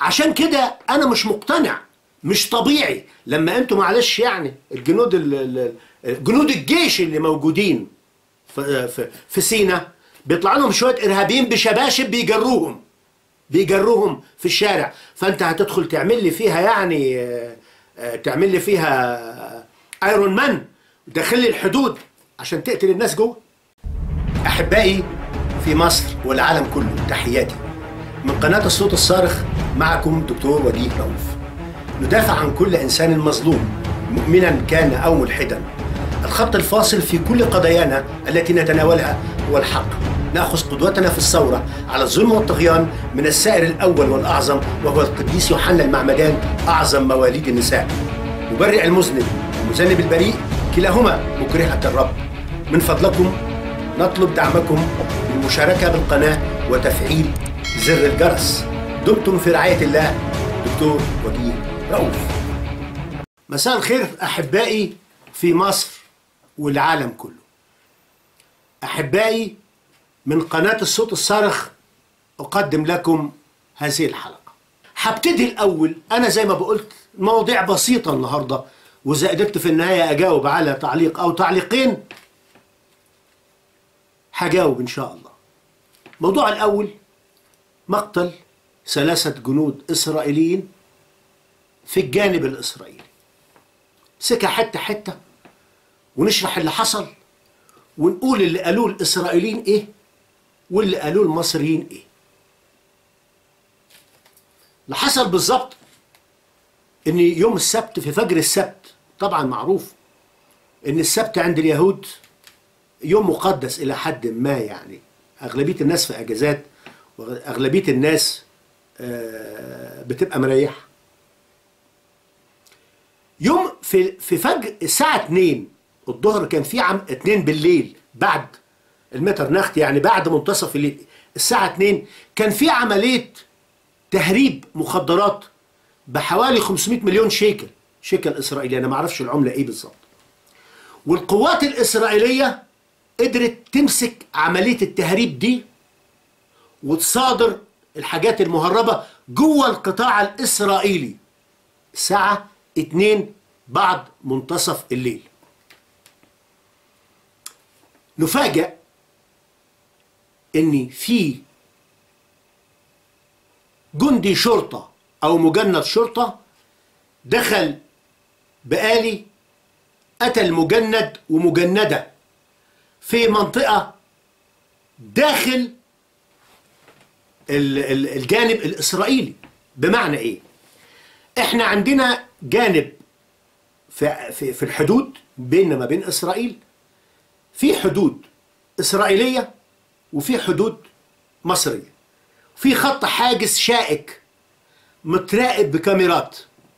عشان كده انا مش مقتنع مش طبيعي لما انتوا معلش يعني الجنود ال- ال- ال- جنود الجيش اللي موجودين في في, في سينا بيطلع لهم شويه ارهابيين بشباشب بيجروهم بيجروهم في الشارع فانت هتدخل تعمل لي فيها يعني آه، آه، تعمل لي فيها ايرون مان داخل لي الحدود عشان تقتل الناس جوه احبائي في مصر والعالم كله تحياتي من قناه الصوت الصارخ معكم دكتور وجيه رؤوف ندافع عن كل انسان مظلوم مؤمنا كان او ملحدا الخط الفاصل في كل قضايانا التي نتناولها هو الحق ناخذ قدوتنا في الثوره على الظلم والطغيان من السائر الاول والاعظم وهو القديس يوحنا المعمدان اعظم مواليد النساء مبرئ المذنب ومذنب البريء كلاهما مكرهه الرب من فضلكم نطلب دعمكم بالمشاركه بالقناه وتفعيل زر الجرس دمتم في رعايه الله دكتور وجيه رؤوف مساء الخير احبائي في مصر والعالم كله احبائي من قناه الصوت الصارخ اقدم لكم هذه الحلقه هبتدي الاول انا زي ما بقولت مواضيع بسيطه النهارده واذا قدرت في النهايه اجاوب على تعليق او تعليقين هجاوب ان شاء الله الموضوع الاول مقتل ثلاثه جنود اسرائيليين في الجانب الاسرائيلي سكة حته حته ونشرح اللي حصل ونقول اللي قالوه الاسرائيليين ايه واللي قالوه المصريين ايه اللي حصل بالظبط ان يوم السبت في فجر السبت طبعا معروف ان السبت عند اليهود يوم مقدس الى حد ما يعني اغلبيه الناس في اجازات واغلبيه الناس آه، بتبقى مريحه يوم في في فجر الساعه 2 الظهر كان في عم 2 بالليل بعد المتر نخت يعني بعد منتصف الليل الساعه 2 كان في عمليه تهريب مخدرات بحوالي 500 مليون شيكل شيكل اسرائيلي انا ما اعرفش العمله ايه بالظبط والقوات الاسرائيليه قدرت تمسك عمليه التهريب دي وتصادر الحاجات المهربه جوه القطاع الاسرائيلي الساعه 2 بعد منتصف الليل نفاجأ ان في جندي شرطة او مجند شرطة دخل بآلي قتل مجند ومجندة في منطقة داخل ال- ال- الجانب الإسرائيلي بمعنى إيه؟ إحنا عندنا جانب في, في, في الحدود بيننا ما بين إسرائيل في حدود إسرائيلية وفي حدود مصرية في خط حاجز شائك متراقب بكاميرات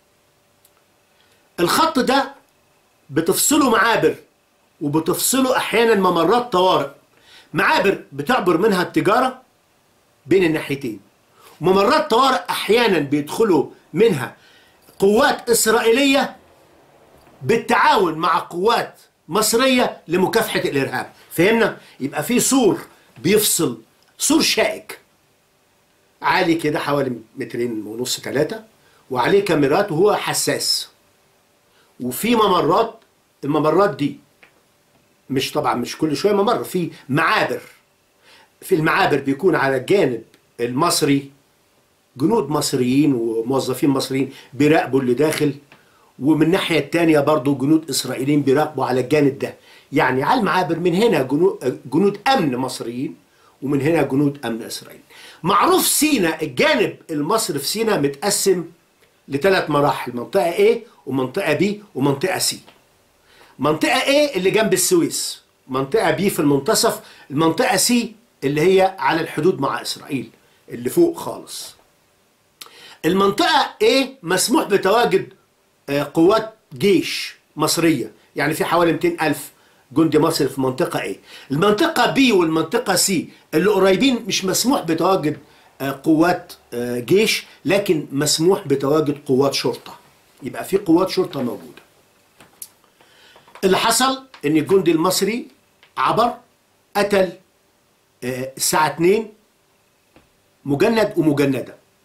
الخط ده بتفصله معابر وبتفصله احيانا ممرات طوارئ معابر بتعبر منها التجاره بين الناحيتين ممرات طوارئ احيانا بيدخلوا منها قوات اسرائيليه بالتعاون مع قوات مصريه لمكافحه الارهاب فهمنا يبقى في سور بيفصل سور شائك عالي كده حوالي مترين ونص ثلاثة وعليه كاميرات وهو حساس وفي ممرات الممرات دي مش طبعا مش كل شويه ممر في معابر في المعابر بيكون على الجانب المصري جنود مصريين وموظفين مصريين بيراقبوا اللي داخل ومن الناحيه الثانيه برضه جنود اسرائيليين بيراقبوا على الجانب ده يعني على المعابر من هنا جنود, جنود امن مصريين ومن هنا جنود امن اسرائيل معروف سينا الجانب المصري في سينا متقسم لثلاث مراحل منطقه A ومنطقه B ومنطقه C منطقه A اللي جنب السويس منطقه B في المنتصف المنطقه C اللي هي على الحدود مع اسرائيل اللي فوق خالص المنطقه A مسموح بتواجد آه، قوات جيش مصريه يعني في حوالي 200 ألف جندي مصري في منطقة A المنطقة B والمنطقة C اللي قريبين مش مسموح بتواجد آه، قوات آه، جيش لكن مسموح بتواجد قوات شرطة يبقى في قوات شرطة موجودة اللي حصل ان الجندي المصري عبر قتل آه، الساعة 2 مجند ومجندة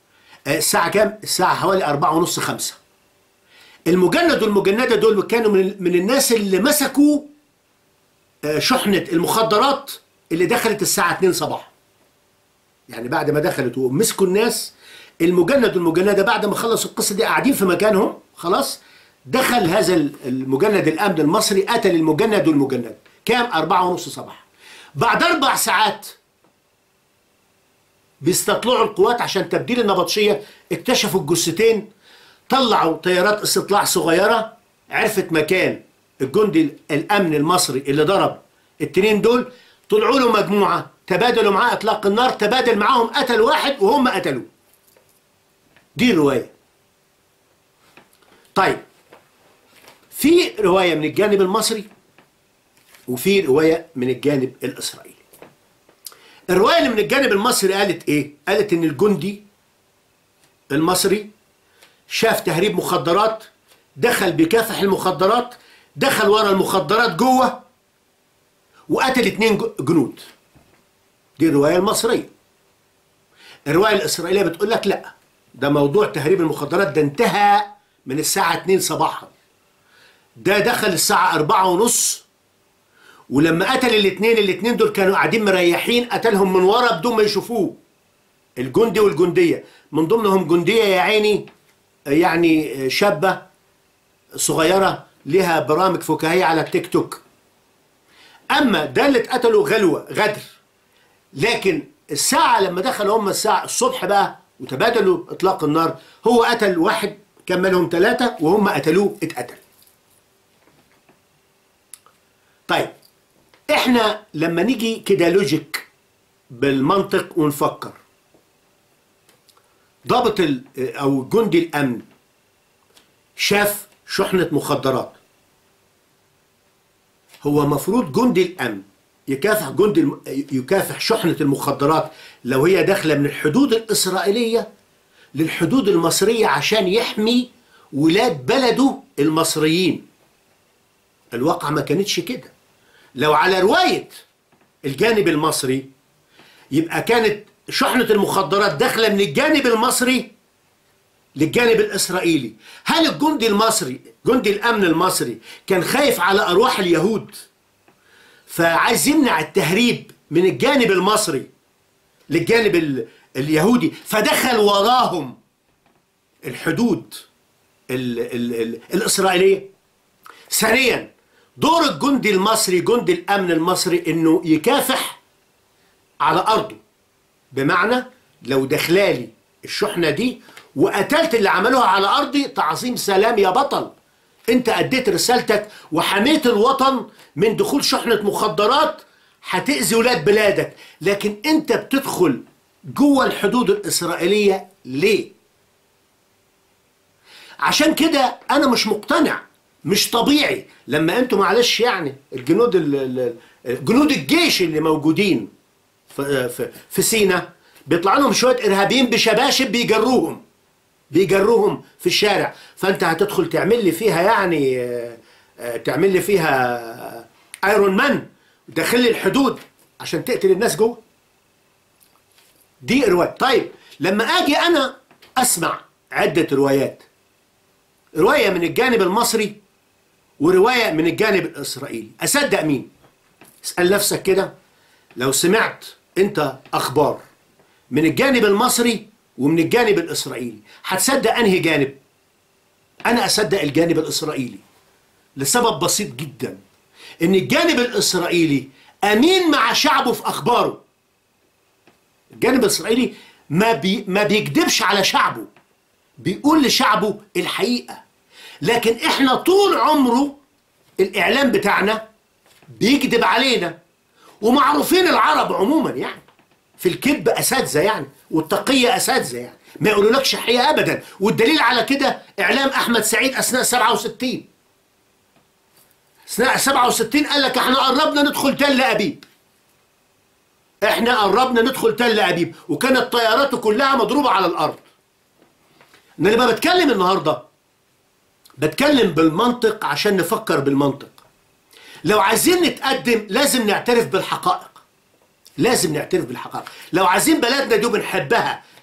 آه، الساعة كام؟ الساعة حوالي أربعة ونص خمسة المجند والمجندة دول كانوا من, من الناس اللي مسكوا آه، شحنة المخدرات اللي دخلت الساعة 2 صباحا يعني بعد ما دخلت ومسكوا الناس المجند والمجندة بعد ما خلصوا القصة دي قاعدين في مكانهم خلاص دخل هذا المجند الأمن المصري قتل المجند والمجند كام أربعة ونص صباحا بعد أربع ساعات بيستطلعوا القوات عشان تبديل النبطشية اكتشفوا الجثتين طلعوا طيارات استطلاع صغيرة عرفت مكان الجندي الأمن المصري اللي ضرب التنين دول طلعوا له مجموعة تبادلوا معاه إطلاق النار تبادل معاهم قتل واحد وهم قتلوه دي الرواية طيب في رواية من الجانب المصري وفي رواية من الجانب الإسرائيلي الرواية اللي من الجانب المصري قالت إيه؟ قالت إن الجندي المصري شاف تهريب مخدرات دخل بكافح المخدرات دخل ورا المخدرات جوه وقتل اتنين جنود دي الرواية المصرية الرواية الإسرائيلية بتقول لك لا ده موضوع تهريب المخدرات ده انتهى من الساعة 2 صباحا ده دخل الساعة أربعة ونص ولما قتل الاثنين الاثنين دول كانوا قاعدين مريحين قتلهم من ورا بدون ما يشوفوه الجندي والجندية من ضمنهم جندية يا عيني يعني شابة صغيرة لها برامج فكاهية على التيك توك أما ده اللي اتقتلوا غلوة غدر لكن الساعة لما دخلوا هم الساعة الصبح بقى وتبادلوا إطلاق النار هو قتل واحد كملهم ثلاثة وهم قتلوه اتقتل طيب احنا لما نيجي كده لوجيك بالمنطق ونفكر ضابط ال- او جندي الامن شاف شحنة مخدرات هو مفروض جندي الامن يكافح جندي الم... يكافح شحنة المخدرات لو هي داخلة من الحدود الإسرائيلية للحدود المصرية عشان يحمي ولاد بلده المصريين الواقع ما كانتش كده لو على رواية الجانب المصري يبقى كانت شحنة المخدرات داخلة من الجانب المصري للجانب الإسرائيلي هل الجندي المصري جندي الأمن المصري كان خايف على أرواح اليهود فعايز يمنع التهريب من الجانب المصري للجانب ال- اليهودي فدخل وراهم الحدود ال ال ال الإسرائيلية ثانيا دور الجندي المصري جندي الأمن المصري إنه يكافح على أرضه بمعنى لو دخلالي الشحنة دي وقتلت اللي عملوها على أرضي تعظيم سلام يا بطل انت أديت رسالتك وحميت الوطن من دخول شحنة مخدرات هتأذي ولاد بلادك لكن انت بتدخل جوه الحدود الإسرائيلية ليه عشان كده انا مش مقتنع مش طبيعي لما انتوا معلش يعني الجنود ال- ال- ال- جنود الجيش اللي موجودين في في, في سينا بيطلع لهم شويه ارهابيين بشباشب بيجروهم بيجروهم في الشارع فانت هتدخل تعمل لي فيها يعني آه، آه، تعمل لي فيها ايرون مان داخل لي الحدود عشان تقتل الناس جوه دي روايه طيب لما اجي انا اسمع عده روايات روايه من الجانب المصري وروايه من الجانب الاسرائيلي اصدق مين اسال نفسك كده لو سمعت انت اخبار من الجانب المصري ومن الجانب الاسرائيلي هتصدق انهي جانب انا اصدق الجانب الاسرائيلي لسبب بسيط جدا ان الجانب الاسرائيلي امين مع شعبه في اخباره الجانب الاسرائيلي ما بي ما بيكذبش على شعبه بيقول لشعبه الحقيقه لكن احنا طول عمره الاعلام بتاعنا بيكذب علينا ومعروفين العرب عموما يعني في الكذب اساتذه يعني والتقيه اساتذه يعني ما يقولولكش حقيقه ابدا والدليل على كده اعلام احمد سعيد اثناء 67 اثناء 67 قال لك احنا قربنا ندخل تل ابيب احنا قربنا ندخل تل ابيب وكانت طياراته كلها مضروبه على الارض انا لما بتكلم النهارده بتكلم بالمنطق عشان نفكر بالمنطق لو عايزين نتقدم لازم نعترف بالحقائق لازم نعترف بالحقائق لو عايزين بلدنا دي بنحبها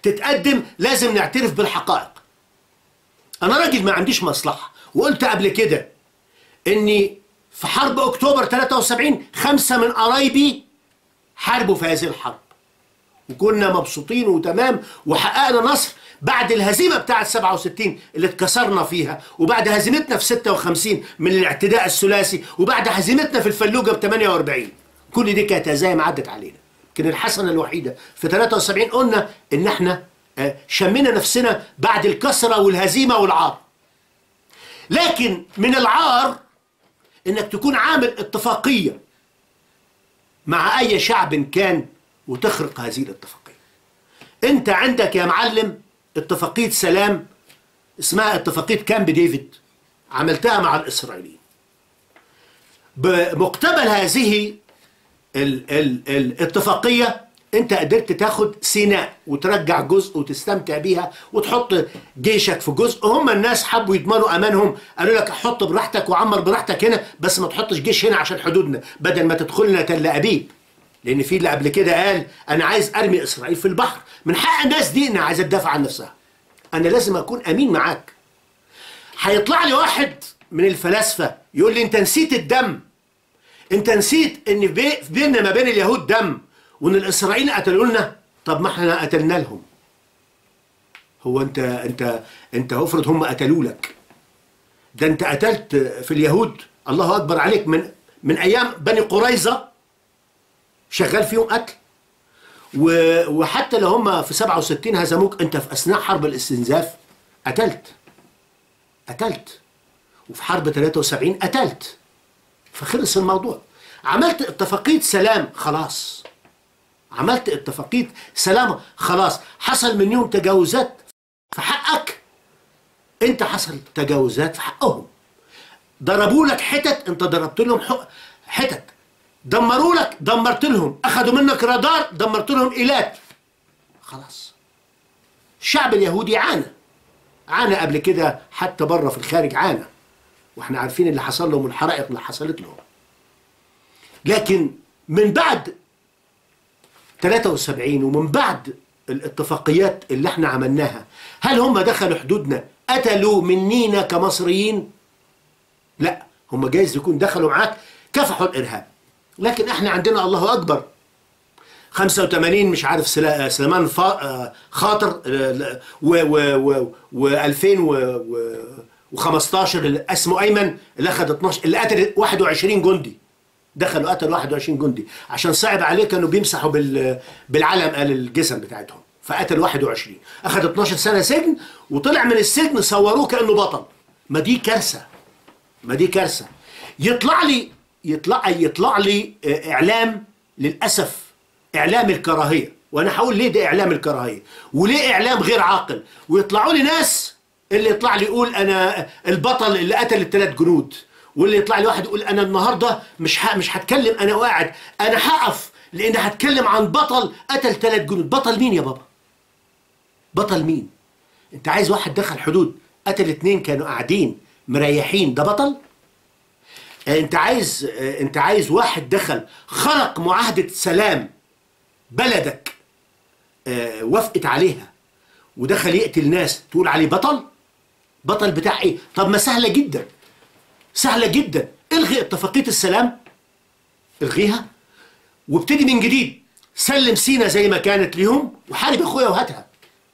تتقدم لازم نعترف بالحقائق انا راجل ما عنديش مصلحه وقلت قبل كده اني في حرب اكتوبر 73 خمسه من قرايبي حاربوا في هذه الحرب وكنا مبسوطين وتمام وحققنا نصر بعد الهزيمه بتاعه 67 اللي اتكسرنا فيها وبعد هزيمتنا في 56 من الاعتداء الثلاثي وبعد هزيمتنا في الفلوجه ب 48 كل دي كانت هزايم عدت علينا كان الحسنه الوحيده في 73 قلنا ان احنا آه، شمينا نفسنا بعد الكسره والهزيمه والعار لكن من العار انك تكون عامل اتفاقيه مع اي شعب كان وتخرق هذه الاتفاقيه انت عندك يا معلم اتفاقيه سلام اسمها اتفاقيه كامب ديفيد عملتها مع الاسرائيليين بمقتبل هذه ال ال الاتفاقيه انت قدرت تاخد سيناء وترجع جزء وتستمتع بيها وتحط جيشك في جزء هم الناس حبوا يضمنوا امانهم قالوا لك حط براحتك وعمر براحتك هنا بس ما تحطش جيش هنا عشان حدودنا بدل ما تدخلنا تل ابيب لان في اللي قبل كده قال انا عايز ارمي اسرائيل في البحر من حق الناس دي انها عايزه تدافع عن نفسها انا لازم اكون امين معاك هيطلع لي واحد من الفلاسفه يقول لي انت نسيت الدم انت نسيت ان بي- بيننا ما بين اليهود دم وان الاسرائيليين قتلوا لنا طب ما احنا قتلنا لهم هو انت انت انت افرض هم قتلوا لك ده انت قتلت في اليهود الله اكبر عليك من من ايام بني قريظه شغال فيهم قتل و- وحتى لو هم في 67 هزموك انت في اثناء حرب الاستنزاف قتلت قتلت وفي حرب 73 قتلت فخلص الموضوع عملت اتفاقية سلام خلاص عملت اتفاقية سلام خلاص حصل من يوم تجاوزات في حقك انت حصل تجاوزات في حقهم ضربوا لك حتت انت ضربت لهم حق- حتت دمروا لك دمرت لهم اخذوا منك رادار دمرت لهم ايلات خلاص الشعب اليهودي عانى عانى قبل كده حتى بره في الخارج عانى واحنا عارفين اللي حصل لهم الحرائق اللي حصلت لهم لكن من بعد 73 ومن بعد الاتفاقيات اللي احنا عملناها هل هم دخلوا حدودنا قتلوا منينا كمصريين لا هم جايز يكون دخلوا معاك كافحوا الارهاب لكن احنا عندنا الله اكبر 85 مش عارف سلا- سليمان فا- آه، خاطر و و و 2015 اللي اسمه ايمن اللي اخذ 12 اللي قتل 21 جندي دخلوا قتلوا 21 جندي عشان صعب عليه كانوا بيمسحوا بال بالعلم قال الجسم بتاعتهم فقتل 21 اخذ 12 سنه سجن وطلع من السجن صوروه كانه بطل ما دي كارثه ما دي كارثه يطلع لي يطلع يطلع لي آه، اعلام للاسف اعلام الكراهيه وانا هقول ليه ده اعلام الكراهيه وليه اعلام غير عاقل ويطلعوا لي ناس اللي يطلع لي يقول انا البطل اللي قتل الثلاث جنود واللي يطلع لي واحد يقول انا النهارده مش ح... مش هتكلم انا قاعد انا هقف لان هتكلم عن بطل قتل ثلاث جنود بطل مين يا بابا بطل مين انت عايز واحد دخل حدود قتل اتنين كانوا قاعدين مريحين ده بطل آه، انت عايز آه، انت عايز واحد دخل خرق معاهدة سلام بلدك آه، وافقت عليها ودخل يقتل ناس تقول عليه بطل بطل بتاع ايه طب ما سهلة جدا سهلة جدا الغي اتفاقية السلام الغيها وابتدي من جديد سلم سينا زي ما كانت ليهم وحارب اخويا وهاتها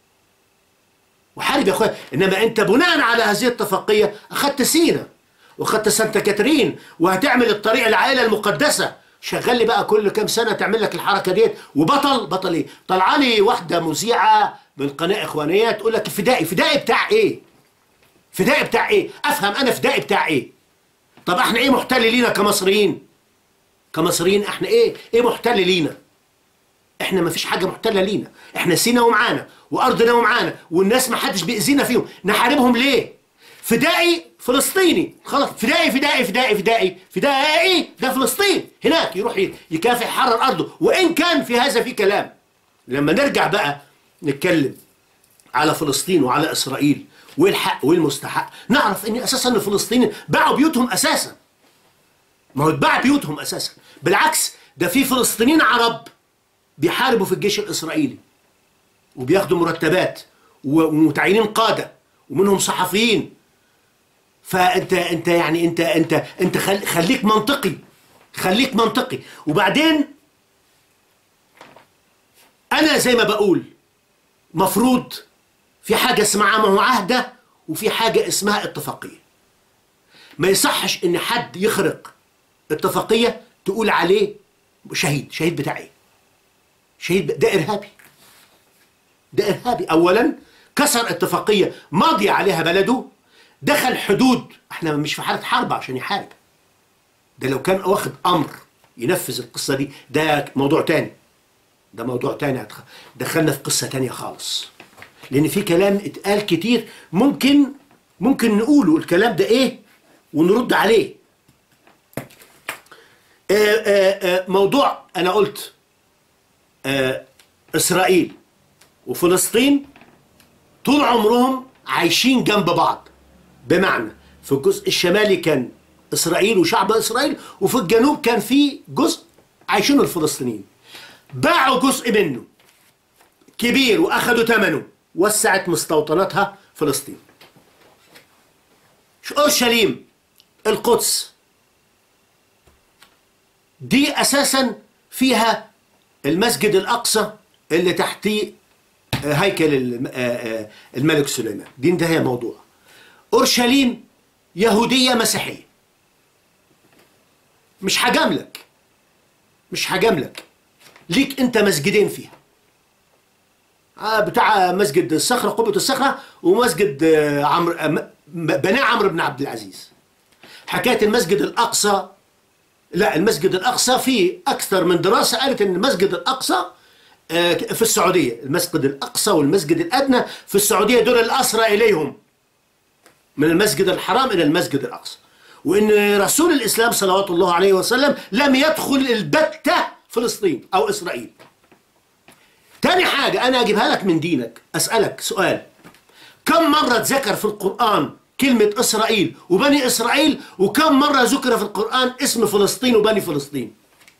وحارب يا اخويا انما انت بناء على هذه الاتفاقيه اخذت سينا واخذت سانتا كاترين وهتعمل الطريق العائله المقدسه شغال لي بقى كل كام سنه تعمل لك الحركه ديت وبطل بطل ايه طلع لي واحده مذيعه من قناه اخوانيه تقول لك فدائي فدائي بتاع ايه فدائي بتاع ايه افهم انا فدائي بتاع ايه طب احنا ايه محتل لينا كمصريين كمصريين احنا ايه ايه محتل لينا احنا ما فيش حاجه محتله لينا احنا سينا ومعانا وارضنا ومعانا والناس ما حدش بيأذينا فيهم نحاربهم ليه فدائي فلسطيني خلاص فدائي فدائي فدائي فدائي فدائي ده فلسطين هناك يروح ي- يكافح يحرر ارضه وان كان في هذا في كلام لما نرجع بقى نتكلم على فلسطين وعلى اسرائيل والحق والمستحق نعرف ان اساسا الفلسطينيين باعوا بيوتهم اساسا ما هو اتباع بيوتهم اساسا بالعكس ده في فلسطينيين عرب بيحاربوا في الجيش الاسرائيلي وبياخدوا مرتبات و- ومتعينين قاده ومنهم صحفيين فانت انت يعني انت انت انت خل خليك منطقي خليك منطقي وبعدين انا زي ما بقول مفروض في حاجه اسمها معاهده وفي حاجه اسمها اتفاقيه ما يصحش ان حد يخرق اتفاقيه تقول عليه شهيد شهيد بتاع ايه شهيد ب- ده ارهابي ده ارهابي اولا كسر اتفاقيه ماضي عليها بلده دخل حدود احنا مش في حاله حرب عشان يحارب ده لو كان واخد امر ينفذ القصه دي ده موضوع تاني ده موضوع تاني هتخ- دخلنا في قصه تانيه خالص لان في كلام اتقال كتير ممكن ممكن نقوله الكلام ده ايه ونرد عليه آه، آه، آه، موضوع انا قلت آه، اسرائيل وفلسطين طول عمرهم عايشين جنب بعض بمعنى في الجزء الشمالي كان اسرائيل وشعب اسرائيل وفي الجنوب كان في جزء عايشين الفلسطينيين باعوا جزء منه كبير واخدوا ثمنه وسعت مستوطناتها فلسطين اورشليم القدس دي اساسا فيها المسجد الاقصى اللي تحتيه هيكل الم- آه، آه، الملك سليمان دي انتهى موضوع اورشليم يهوديه مسيحيه مش هجاملك مش هجاملك ليك انت مسجدين فيها آه، بتاع مسجد الصخره قبه الصخره ومسجد آه، عمرو آه، م- بناه عمرو بن عبد العزيز حكايه المسجد الاقصى لا المسجد الاقصى فيه اكثر من دراسه قالت ان المسجد الاقصى آه، في السعوديه المسجد الاقصى والمسجد الادنى في السعوديه دول الاسرى اليهم من المسجد الحرام الى المسجد الاقصى وان رسول الاسلام صلوات الله عليه وسلم لم يدخل البته فلسطين او اسرائيل تاني حاجة أنا أجيبها لك من دينك أسألك سؤال كم مرة ذكر في القرآن كلمة إسرائيل وبني إسرائيل وكم مرة ذكر في القرآن اسم فلسطين وبني فلسطين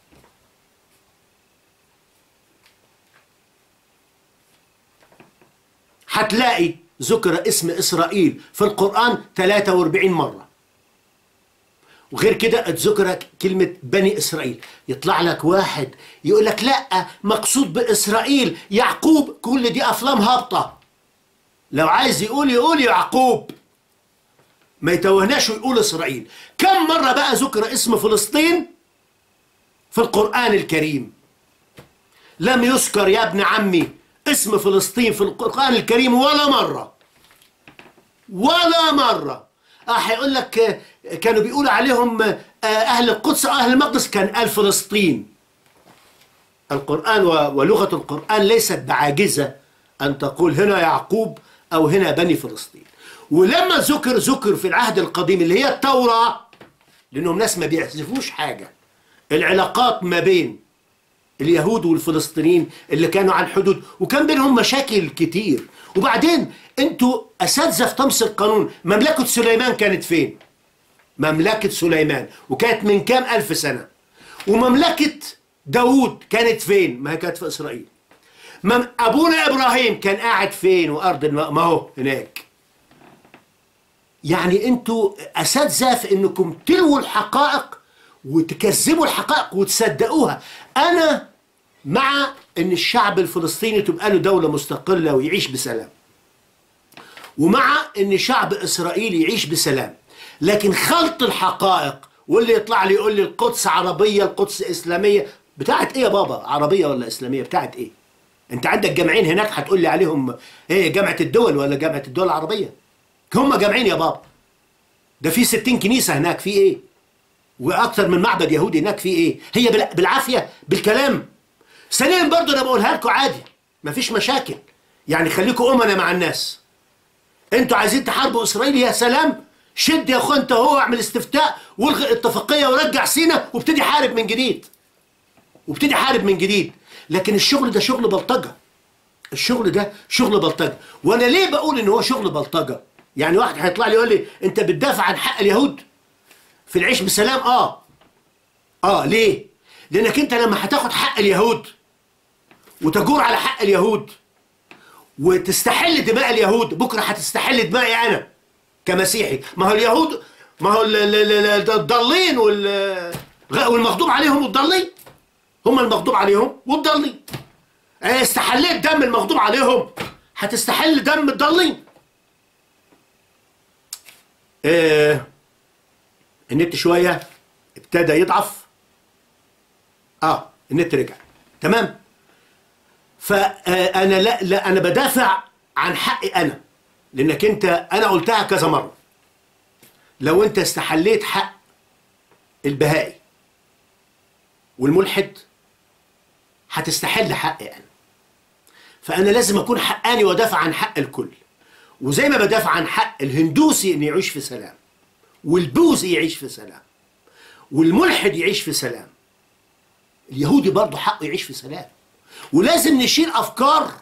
هتلاقي ذكر اسم إسرائيل في القرآن 43 مرة وغير كده اتذكر كلمة بني إسرائيل يطلع لك واحد يقول لك لا مقصود بإسرائيل يعقوب كل دي أفلام هابطة لو عايز يقول يقول يعقوب ما يتوهناش ويقول إسرائيل كم مرة بقى ذكر اسم فلسطين في القرآن الكريم لم يذكر يا ابن عمي اسم فلسطين في القرآن الكريم ولا مرة ولا مرة اه هيقول لك آه، كانوا بيقولوا عليهم آه، اهل القدس او اهل المقدس كان قال فلسطين القرآن و- ولغة القرآن ليست بعاجزة أن تقول هنا يعقوب أو هنا بني فلسطين ولما ذكر ذكر في العهد القديم اللي هي التوراة لأنهم ناس ما بيحذفوش حاجة العلاقات ما بين اليهود والفلسطينيين اللي كانوا على الحدود وكان بينهم مشاكل كتير وبعدين انتوا اساتذه في طمس القانون مملكه سليمان كانت فين مملكه سليمان وكانت من كام الف سنه ومملكه داوود كانت فين ما هي كانت في اسرائيل مم ابونا ابراهيم كان قاعد فين وارض الم... ما هو هناك يعني انتوا اساتذه في انكم تلووا الحقائق وتكذبوا الحقائق وتصدقوها انا مع ان الشعب الفلسطيني تبقى له دوله مستقله ويعيش بسلام ومع ان شعب اسرائيل يعيش بسلام لكن خلط الحقائق واللي يطلع لي يقول لي القدس عربيه القدس اسلاميه بتاعت ايه يا بابا عربيه ولا اسلاميه بتاعت ايه انت عندك جامعين هناك هتقول لي عليهم ايه جامعه الدول ولا جامعه الدول العربيه هم جامعين يا بابا ده في 60 كنيسه هناك في ايه واكثر من معبد يهودي هناك في ايه هي بالع- بالعافيه بالكلام ثانيا برضه انا بقولها لكم عادي مفيش مشاكل يعني خليكم امنا مع الناس انتوا عايزين تحاربوا اسرائيل يا سلام شد يا اخوان انت هو اعمل استفتاء والغي اتفاقيه ورجع سينا وابتدي حارب من جديد وابتدي حارب من جديد لكن الشغل ده شغل بلطجه الشغل ده شغل بلطجه وانا ليه بقول ان هو شغل بلطجه يعني واحد هيطلع لي يقول لي انت بتدافع عن حق اليهود في العيش بسلام اه اه ليه لانك انت لما هتاخد حق اليهود وتجور على حق اليهود وتستحل دماء اليهود بكره هتستحل دمائي انا كمسيحي ما هو اليهود ما هو ال- ال- ال- الضالين وال والمغضوب عليهم والضالين هم المغضوب عليهم والضالين آه، استحليت دم المغضوب عليهم هتستحل دم الضالين آه النت شويه ابتدى يضعف اه النت رجع تمام فانا لا لا انا بدافع عن حقي انا لانك انت انا قلتها كذا مره لو انت استحليت حق البهائي والملحد هتستحل حقي انا فانا لازم اكون حقاني وادافع عن حق الكل وزي ما بدافع عن حق الهندوسي انه يعيش في سلام والبوذي يعيش في سلام والملحد يعيش في سلام اليهودي برضه حقه يعيش في سلام ولازم نشيل افكار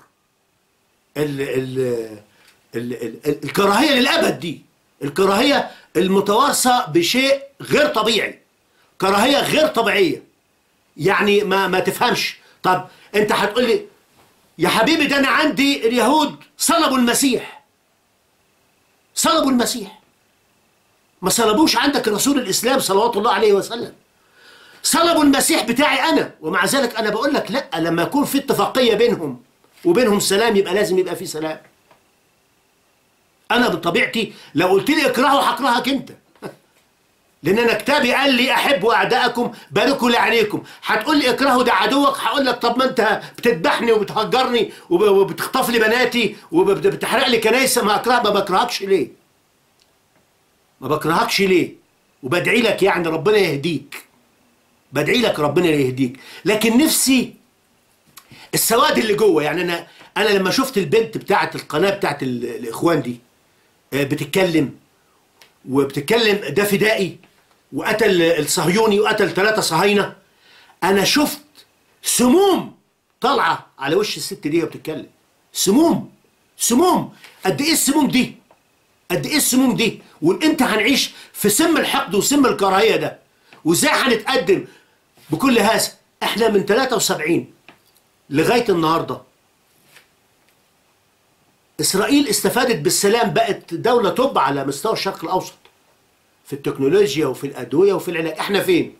ال ال ال ال ال الكراهيه للابد دي الكراهيه المتوارثه بشيء غير طبيعي كراهيه غير طبيعيه يعني ما ما تفهمش طب انت هتقول لي يا حبيبي ده انا عندي اليهود صلبوا المسيح صلبوا المسيح ما صلبوش عندك رسول الاسلام صلوات الله عليه وسلم صلبوا المسيح بتاعي انا ومع ذلك انا بقول لك لا لما يكون في اتفاقيه بينهم وبينهم سلام يبقى لازم يبقى في سلام انا بطبيعتي لو قلت لي اكرهه هكرهك انت لان انا كتابي قال لي احبوا اعدائكم باركوا لعليكم هتقول لي اكرهه ده عدوك هقول لك طب ما انت بتذبحني وبتهجرني وب- وبتخطف لي بناتي وبتحرق لي كنايس ما اكره ما بكرهكش ليه ما بكرهكش ليه وبدعي لك يعني ربنا يهديك بدعي لك ربنا يهديك لكن نفسي السواد اللي جوه يعني انا انا لما شفت البنت بتاعه القناه بتاعه ال- الاخوان دي آه، بتتكلم وبتتكلم ده فدائي وقتل الصهيوني وقتل ثلاثة صهاينة أنا شفت سموم طالعة على وش الست دي وهي بتتكلم سموم سموم قد إيه السموم دي قد إيه السموم دي وإمتى هنعيش في سم الحقد وسم الكراهية ده وإزاي هنتقدم بكل هذا إحنا من 73 لغاية النهارده إسرائيل استفادت بالسلام بقت دولة توب على مستوى الشرق الأوسط في التكنولوجيا وفي الأدوية وفي العلاج إحنا فين؟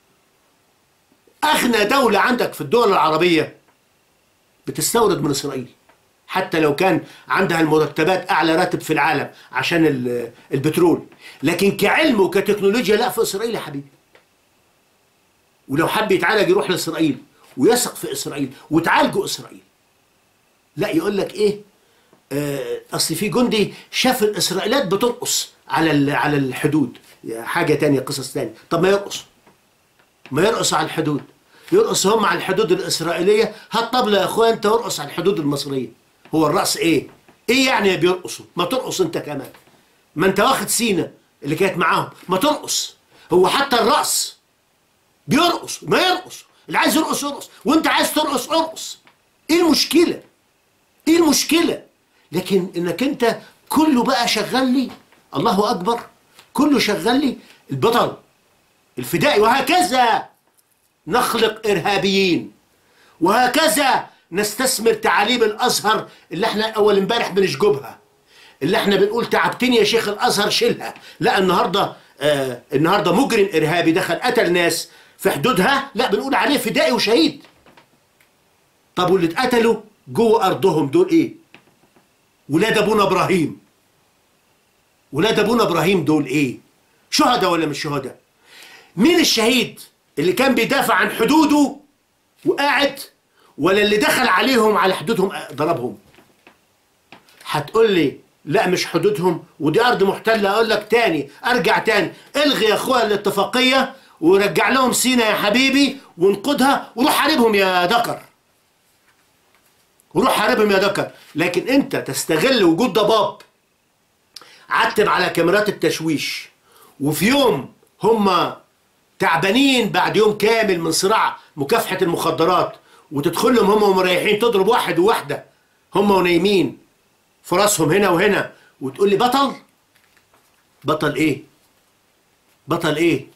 أغنى دولة عندك في الدول العربية بتستورد من إسرائيل حتى لو كان عندها المرتبات أعلى راتب في العالم عشان ال- البترول لكن كعلم وكتكنولوجيا لا في إسرائيل يا حبيبي ولو حب يتعالج يروح لإسرائيل ويثق في إسرائيل وتعالجوا إسرائيل لا يقول لك إيه آه، اصل في جندي شاف الاسرائيليات بترقص على ال- على الحدود حاجه تانية قصص تانية طب ما يرقص ما يرقص على الحدود يرقص هم على الحدود الاسرائيليه هات طبله يا اخويا انت ارقص على الحدود المصريه هو الرقص ايه ايه يعني بيرقصوا ما ترقص انت كمان ما انت واخد سينا اللي كانت معاهم ما ترقص هو حتى الرقص بيرقص ما يرقص اللي عايز يرقص يرقص وانت عايز ترقص ارقص ايه المشكله ايه المشكله لكن انك انت كله بقى شغال لي الله اكبر كله شغال لي البطل الفدائي وهكذا نخلق ارهابيين وهكذا نستثمر تعاليم الازهر اللي احنا اول امبارح بنشجبها اللي احنا بنقول تعبتني يا شيخ الازهر شيلها لا النهارده آه النهارده مجرم ارهابي دخل قتل ناس في حدودها لا بنقول عليه فدائي وشهيد طب واللي اتقتلوا جوه ارضهم دول ايه ولاد ابونا ابراهيم ولاد ابونا ابراهيم دول ايه شهداء ولا مش شهداء مين الشهيد اللي كان بيدافع عن حدوده وقاعد ولا اللي دخل عليهم على حدودهم ضربهم هتقول لي لا مش حدودهم ودي ارض محتله اقول لك تاني ارجع تاني الغي يا اخويا الاتفاقيه ورجع لهم سينا يا حبيبي وانقذها وروح حاربهم يا دكر وروح حاربهم يا دكر لكن انت تستغل وجود ضباب عتب على كاميرات التشويش وفي يوم هم تعبانين بعد يوم كامل من صراع مكافحة المخدرات وتدخل لهم هم ومريحين تضرب واحد وواحدة هم ونايمين في راسهم هنا وهنا وتقول لي بطل بطل ايه بطل ايه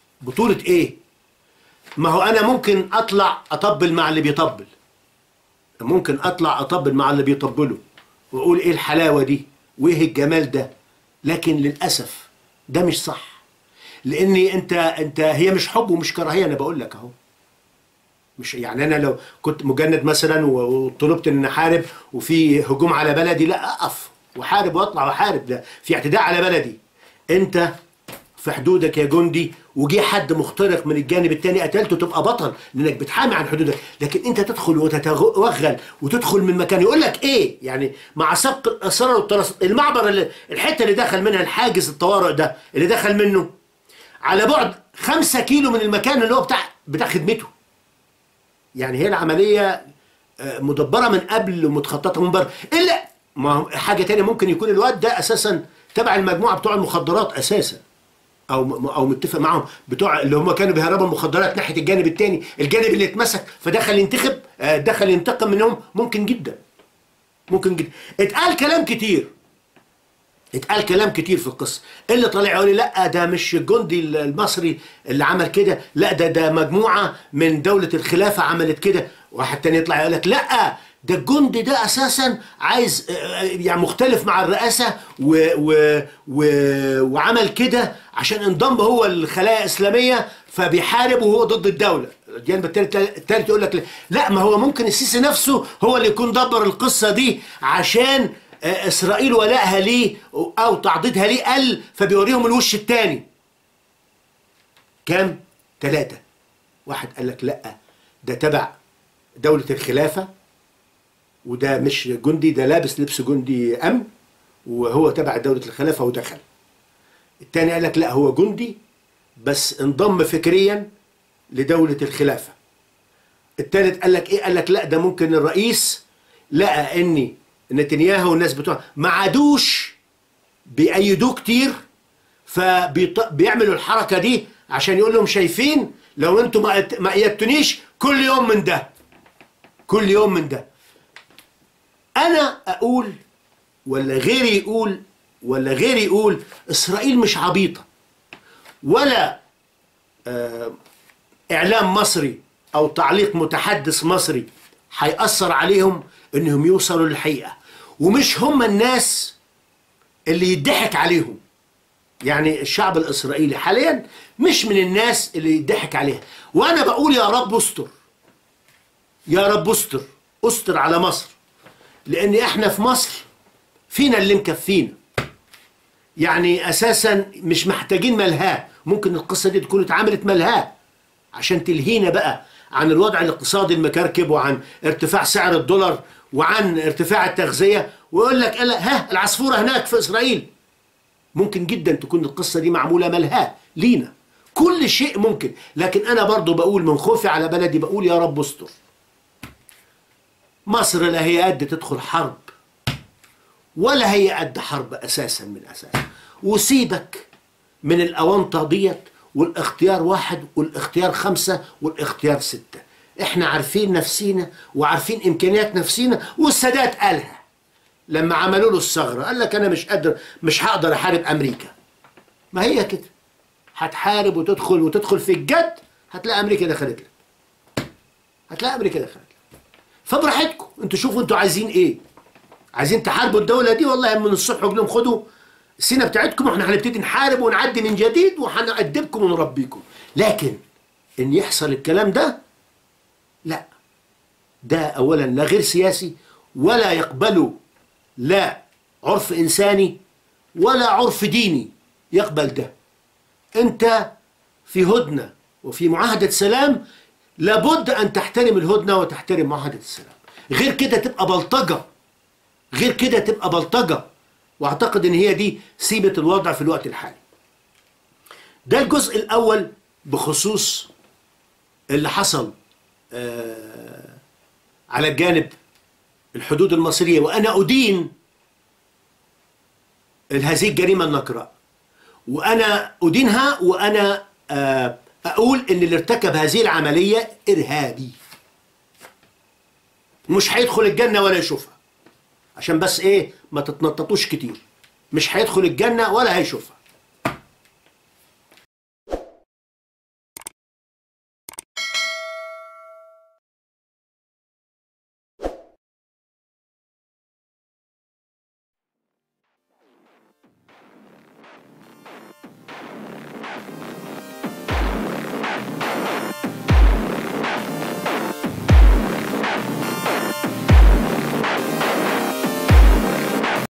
بطولة ايه ما هو انا ممكن اطلع اطبل مع اللي بيطبل ممكن اطلع اطبل مع اللي بيطبلوا واقول ايه الحلاوه دي وايه الجمال ده لكن للاسف ده مش صح لاني انت انت هي مش حب ومش كراهيه انا بقول لك اهو مش يعني انا لو كنت مجند مثلا و- وطلبت ان احارب وفي هجوم على بلدي لا اقف واحارب واطلع واحارب ده في اعتداء على بلدي انت في حدودك يا جندي وجي حد مخترق من الجانب الثاني قتلته تبقى بطل لانك بتحامي عن حدودك لكن انت تدخل وتتوغل وتدخل من مكان يقول لك ايه يعني مع سبق الاسرار والترص المعبر اللي الحته اللي دخل منها الحاجز الطوارئ ده اللي دخل منه على بعد خمسة كيلو من المكان اللي هو بتاع بتاع خدمته يعني هي العملية آه، مدبرة من قبل ومتخططة من بره إلا ما هو حاجة تانية ممكن يكون الواد ده أساسا تبع المجموعة بتوع المخدرات أساسا أو أو متفق معاهم بتوع اللي هم كانوا بيهربوا المخدرات ناحية الجانب التاني الجانب اللي اتمسك فدخل ينتخب آه، دخل ينتقم منهم ممكن جدا ممكن جدا اتقال كلام كتير اتقال كلام كتير في القصه اللي طالع يقول لي لا ده مش الجندي المصري اللي عمل كده لا ده ده مجموعه من دوله الخلافه عملت كده واحد تاني يطلع يقول لك لا ده الجندي ده اساسا عايز آه، يعني مختلف مع الرئاسه و و و وعمل كده عشان انضم هو الخلايا الاسلاميه فبيحارب وهو ضد الدوله الجانب التالت التالت يقول لك لا ما هو ممكن السيسي نفسه هو اللي يكون دبر القصه دي عشان آه، اسرائيل ولائها ليه او تعضيدها ليه قل فبيوريهم الوش التاني كام ثلاثة واحد قال لك لا ده تبع دولة الخلافة وده مش جندي ده لابس لبس جندي أمن وهو تبع دولة الخلافة ودخل التاني قال لك لا هو جندي بس انضم فكريا لدولة الخلافة التالت قال لك ايه قال لك لا ده ممكن الرئيس لقى ان نتنياهو والناس بتوع ما عادوش بيأيدوه كتير فبيعملوا الحركة دي عشان يقول لهم شايفين لو انتوا ما ما ايدتونيش كل يوم من ده كل يوم من ده انا اقول ولا غيري يقول ولا غيري يقول اسرائيل مش عبيطة ولا آه اعلام مصري او تعليق متحدث مصري هيأثر عليهم انهم يوصلوا للحقيقة ومش هم الناس اللي يضحك عليهم يعني الشعب الاسرائيلي حاليا مش من الناس اللي يضحك عليها وانا بقول يا رب استر يا رب استر استر على مصر لان احنا في مصر فينا اللي مكفينا يعني اساسا مش محتاجين ملهاه ممكن القصه دي تكون اتعملت ملهاه عشان تلهينا بقى عن الوضع الاقتصادي المكركب وعن ارتفاع سعر الدولار وعن ارتفاع التغذيه ويقول لك قال ها العصفوره هناك في اسرائيل ممكن جدا تكون القصه دي معموله ملهاه لينا كل شيء ممكن لكن انا برضو بقول من خوفي على بلدي بقول يا رب استر مصر لا هي قد تدخل حرب ولا هي قد حرب اساسا من اساس وسيبك من الاونطه ديت والاختيار واحد والاختيار خمسه والاختيار سته احنا عارفين نفسينا وعارفين امكانيات نفسينا والسادات قالها لما عملوا له الثغره قال لك انا مش قادر مش هقدر احارب امريكا ما هي كده هتحارب وتدخل وتدخل في الجد هتلاقي امريكا دخلت لك هتلاقي امريكا دخلت لك فبراحتكم انتوا شوفوا انتوا عايزين ايه عايزين تحاربوا الدوله دي والله من الصبح قول لهم خدوا السنه بتاعتكم واحنا هنبتدي نحارب ونعدي من جديد وهنأدبكم ونربيكم لكن ان يحصل الكلام ده لا ده اولا لا غير سياسي ولا يقبله لا عرف انساني ولا عرف ديني يقبل ده انت في هدنه وفي معاهده سلام لابد ان تحترم الهدنه وتحترم معاهده السلام غير كده تبقى بلطجه غير كده تبقى بلطجه واعتقد ان هي دي سيبه الوضع في الوقت الحالي ده الجزء الاول بخصوص اللي حصل آه على الجانب الحدود المصريه وانا ادين هذه الجريمه النكراء وانا ادينها وانا آه اقول ان اللي ارتكب هذه العمليه ارهابي مش هيدخل الجنه ولا يشوفها عشان بس ايه ما تتنططوش كتير مش هيدخل الجنه ولا هيشوفها